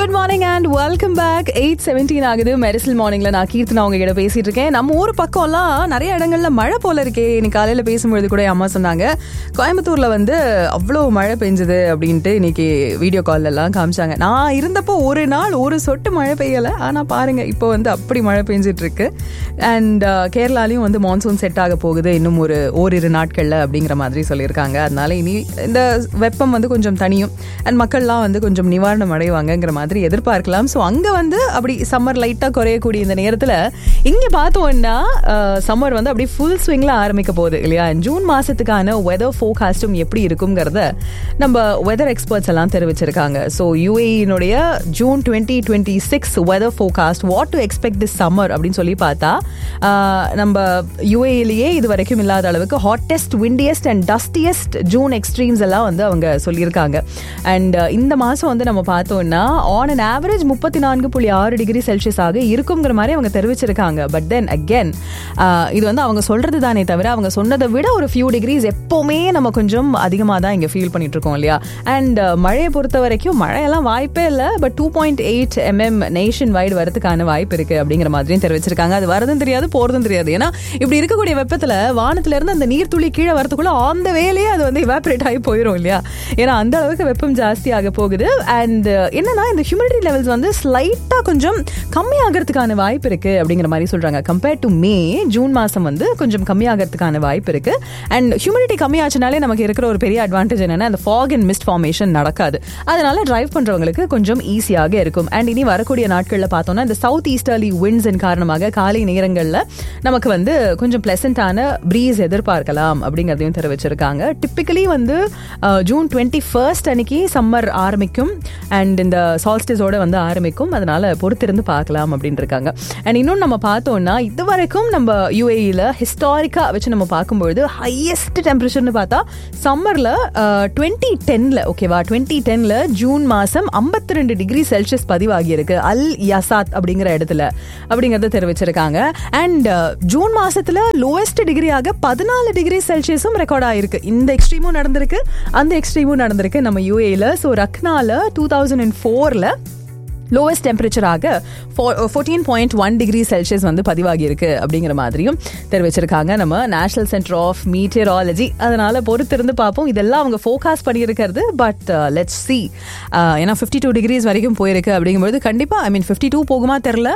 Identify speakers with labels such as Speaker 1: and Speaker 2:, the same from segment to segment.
Speaker 1: good morning and welcome back eight seventeen ஆகுது மெரிசல் மார்னிங்ல நான் கீர்த்தனா அவங்க கிட்ட பேசிட்டு இருக்கேன் நம்ம ஊர் பக்கம்லாம் நிறைய இடங்கள்ல மழை போல இருக்கே இன்னைக்கு காலையில பேசும்பொழுது கூட என் அம்மா சொன்னாங்க கோயம்புத்தூர்ல வந்து அவ்வளோ மழை பெஞ்சுது அப்படின்ட்டு இன்னைக்கு வீடியோ கால்ல எல்லாம் காமிச்சாங்க நான் இருந்தப்போ ஒரு நாள் ஒரு சொட்டு மழை பெய்யல ஆனா பாருங்க இப்போ வந்து அப்படி மழை பெஞ்சிட்டு இருக்கு அண்ட் கேரளாலையும் வந்து மான்சூன் செட் ஆக போகுது இன்னும் ஒரு ஓரிரு நாட்கள்ல அப்படிங்கிற மாதிரி சொல்லியிருக்காங்க அதனால இனி இந்த வெப்பம் வந்து கொஞ்சம் தனியும் அண்ட் மக்கள்லாம் வந்து கொஞ்சம் நிவாரணம் அடைவாங்கங்கிற மாதிரி எதிர்பார்க்கலாம் ஸோ அங்கே வந்து அப்படி சம்மர் லைட்டாக குறையக்கூடிய இந்த நேரத்தில் இங்கே பார்த்தோம்னா சம்மர் வந்து அப்படி ஃபுல் ஸ்விங்கில் ஆரம்பிக்க போகுது இல்லையா ஜூன் மாதத்துக்கான வெதர் ஃபோகாஸ்டும் எப்படி இருக்குங்கிறத நம்ம வெதர் எக்ஸ்பர்ட்ஸ் எல்லாம் தெரிவிச்சிருக்காங்க ஸோ யூஏயினுடைய June twenty twenty six weather forecast what to expect this summer அப்படின்னு சொல்லி பார்த்தா ஆஹ், நம்ம யூஏயிலேயே இது வரைக்கும் இல்லாத அளவுக்கு hottest windiest and dustiest June extremes எல்லாம் வந்து அவங்க சொல்லியிருக்காங்க அண்ட் இந்த மாதம் வந்து நம்ம பார்த்தோம்னா ஆன் அன் ஆவரேஜ் முப்பத்தி நான்கு புள்ளி ஆறு டிகிரி செல்சியஸ் ஆக இருக்குங்கிற மாதிரி அவங்க தெரிவிச்சிருக்காங்க பட் தென் அகென் இது வந்து அவங்க சொல்றது தானே தவிர அவங்க சொன்னதை விட ஒரு ஃபியூ டிகிரிஸ் எப்போவுமே நம்ம கொஞ்சம் அதிகமாக தான் இங்கே ஃபீல் பண்ணிட்டு இருக்கோம் இல்லையா அண்ட் மழையை பொறுத்த வரைக்கும் மழையெல்லாம் வாய்ப்பே இல்லை but two point eight mm nationwide வரதுக்கான வாய்ப்பு இருக்கு அப்படிங்கிற மாதிரியும் தெரிவிச்சிருக்காங்க அது வரதும் தெரியாது போறதும் தெரியாது ஏன்னா இப்படி இருக்கக்கூடிய வெப்பத்துல வானத்துல இருந்து அந்த நீர்த்துளி கீழே வரதுக்குள்ள அந்த வேலையே அது வந்து இவாபரேட் ஆகி போயிடும் இல்லையா ஏன்னா அந்த அளவுக்கு வெப்பம் ஜாஸ்தியாக போகுது அண்ட் என்னன்னா இந்த ஹியூமிடிட்டி லெவல்ஸ் வந்து ஸ்லைட்டா கொஞ்சம் கம்மியாகிறதுக்கான வாய்ப்பு இருக்கு அப்படிங்கிற மாதிரி சொல்றாங்க கம்பேர்ட் டு மே ஜூன் மாசம் வந்து கொஞ்சம் கம்மியாகிறதுக்கான வாய்ப்பு இருக்கு அண்ட் ஹியூமிடிட்டி கம்மியாச்சுனாலே நமக்கு இருக்கிற ஒரு பெரிய அட்வான்டேஜ் என்னன்னா அந்த ஃபாக் அண்ட் மிஸ்ட் ஃபார்மேஷன் நடக்காது அதனால டிரைவ் பண்றவங்களுக்கு கொஞ்சம் ஈஸியாக இருக்கும் அண்ட் இனி வரக்கூடிய நாட்கள்ல பார்த்தோம்னா இந்த சவுத் ஈஸ்டர்லி விண்ட்ஸின் காரணமாக காலை நேரங்கள்ல நமக்கு வந்து கொஞ்சம் பிளசண்டான ப்ரீஸ் எதிர்பார்க்கலாம் அப்படிங்கிறதையும் தெரிவிச்சிருக்காங்க டிப்பிக்கலி வந்து அஹ், ஜூன் டுவெண்ட்டி ஃபர்ஸ்ட் அன்னைக்கு சம்மர் ஆரம்பிக்கும் அண்ட் இந்த சால்ஸ்டிஸோட வந்து ஆரம்பிக்கும் அதனால பொறுத்திருந்து பார்க்கலாம் அப்படின்னு இருக்காங்க அண்ட் இன்னும் நம்ம பார்த்தோம்னா இது வரைக்கும் நம்ம யூஏஇல ஹிஸ்டாரிக்கா வச்சு நம்ம பார்க்கும்பொழுது ஹையஸ்ட் டெம்பரேச்சர்னு பார்த்தா சம்மர்ல டுவெண்ட்டி டென்ல ஓகேவா டுவெண்ட்டி டென்ல ஜூன் மாசம் ஐம்பத்தி ரெண்டு டிகிரி செல்சியஸ் பதிவாகி இருக்கு அல் யசாத் அப்படிங்கிற இடத்துல அப்படிங்கறத தெரிவிச்சிருக்காங்க அண்ட் ஜூன் மாசத்துல லோவஸ்ட் டிகிரியாக பதினாலு டிகிரி செல்சியஸும் ரெக்கார்ட் ஆயிருக்கு இந்த எக்ஸ்ட்ரீமும் நடந்திருக்கு அந்த எக்ஸ்ட்ரீமும் நடந்திருக்கு நம்ம யூஏல ஸோ ரக்னால டூ தௌசண்ட் அண்ட் ஃபோர்ல லோவஸ்ட் டெம்பரேச்சராக fourteen point one degree Celsius வந்து பதிவாகி இருக்கு அப்படிங்கிற மாதிரியும் தெரிவிச்சிருக்காங்க நம்ம நேஷனல் சென்டர் ஆஃப் மீட்டியராலஜி அதனால பொறுத்திருந்து பார்ப்போம் இதெல்லாம் அவங்க ஃபோகாஸ் பண்ணியிருக்கிறது பட் லெட்ஸ் சி ஏன்னா ஃபிஃப்டி டூ டிகிரிஸ் வரைக்கும் போயிருக்கு அப்படிங்கும்போது கண்டிப்பாக ஐ மீன் ஃபிஃப்டி டூ போகுமா தெரில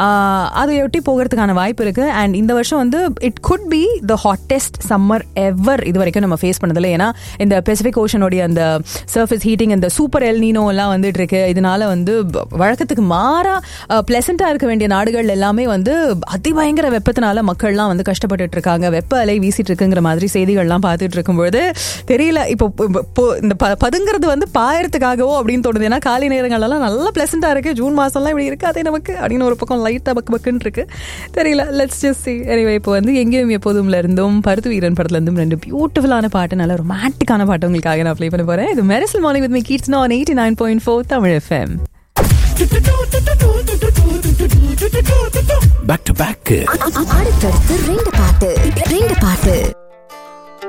Speaker 1: அதை ஒட்டி போகிறதுக்கான வாய்ப்பு இருக்கு அண்ட் இந்த வருஷம் வந்து it could be the hottest summer ever இது வரைக்கும் நம்ம ஃபேஸ் பண்ணதில்லை ஏன்னா இந்த பெசிபிக் ஓஷனோடைய அந்த சர்ஃபேஸ் ஹீட்டிங் இந்த சூப்பர் எல்னீனோ எல்லாம் வந்துட்டு இருக்கு இதனால வந்து ப- வழக்கத்துக்கு மாறா பிளசண்டா இருக்க வேண்டிய நாடுகள் எல்லாமே வந்து அதிபயங்கர வெப்பத்தினால மக்கள்லாம் வந்து கஷ்டப்பட்டுட்டு இருக்காங்க வெப்ப அலை வீசிட்டு இருக்குங்கிற மாதிரி செய்திகள்லாம் பார்த்துட்டு இருக்கும்பொழுது தெரியல இப்போ இப்போ- இப்போ இந்த ப- பதுங்கிறது வந்து பாயறதுக்காகவோ அப்படின்னு தோணுது ஏன்னா காலை நேரங்கள்லாம் நல்லா பிளசண்டா இருக்கு ஜூன் மாசம்லாம் இப்படி இருக்காதே நமக்கு அப்படின்னு ஒரு பக்கம் லைட்டா பக்கு பக்குன்னு இருக்கு தெரியல லெட்ஸ் ஜஸ்ட் சி எனிவே இப்போ வந்து எங்கேயும் எப்போதும்ல இருந்தும் பருத்து வீரன் படத்துல இருந்தும் ரெண்டு பியூட்டிஃபுல்லான பாட்டு நல்ல ரொமான்டிக்கான பாட்டு உங்களுக்காக நான் ப்ளே பண்ண போறேன் இது மெரிசல் மார்னிங் வித் மீ கீட்ஸ் on eighty nine point four Tamil FM
Speaker 2: back to back
Speaker 3: அடுத்தடுத்து ரெண்டு பாட்டு ரெண்டு பாட்டு